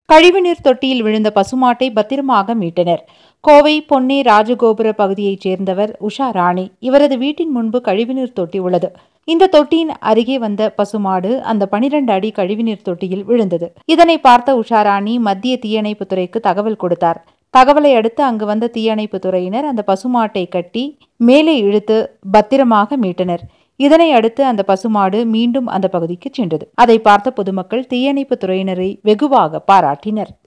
கழிவுநீர் தொட்டியில் விழுந்த பசுமாட்டை பத்திரமாக மீட்டனர் கோவை பொன்னே ராஜகோபுர பகுதியைச் சேர்ந்தவர் உஷா ராணி இவரது வீட்டின் முன்பு கழிவுநீர் தொட்டி உள்ளது இந்த தொட்டியின் அருகே வந்த பசுமாடு அந்த பனிரெண்டு அடி கழிவுநீர் தொட்டியில் விழுந்தது இதனை பார்த்த உஷா ராணி மத்திய தீயணைப்புத் துறைக்கு தகவல் கொடுத்தார் தகவலை அடுத்து அங்கு வந்த தீயணைப்புத் துறையினர் அந்த பசுமாட்டை கட்டி மேலே இழுத்து பத்திரமாக மீட்டனர் இதனை அடுத்து அந்த பசுமாடு மீண்டும் அந்த பகுதிக்கு சென்றது அதை பார்த்த பொதுமக்கள் தீயணைப்புத் துறையினரை வெகுவாக பாராட்டினர்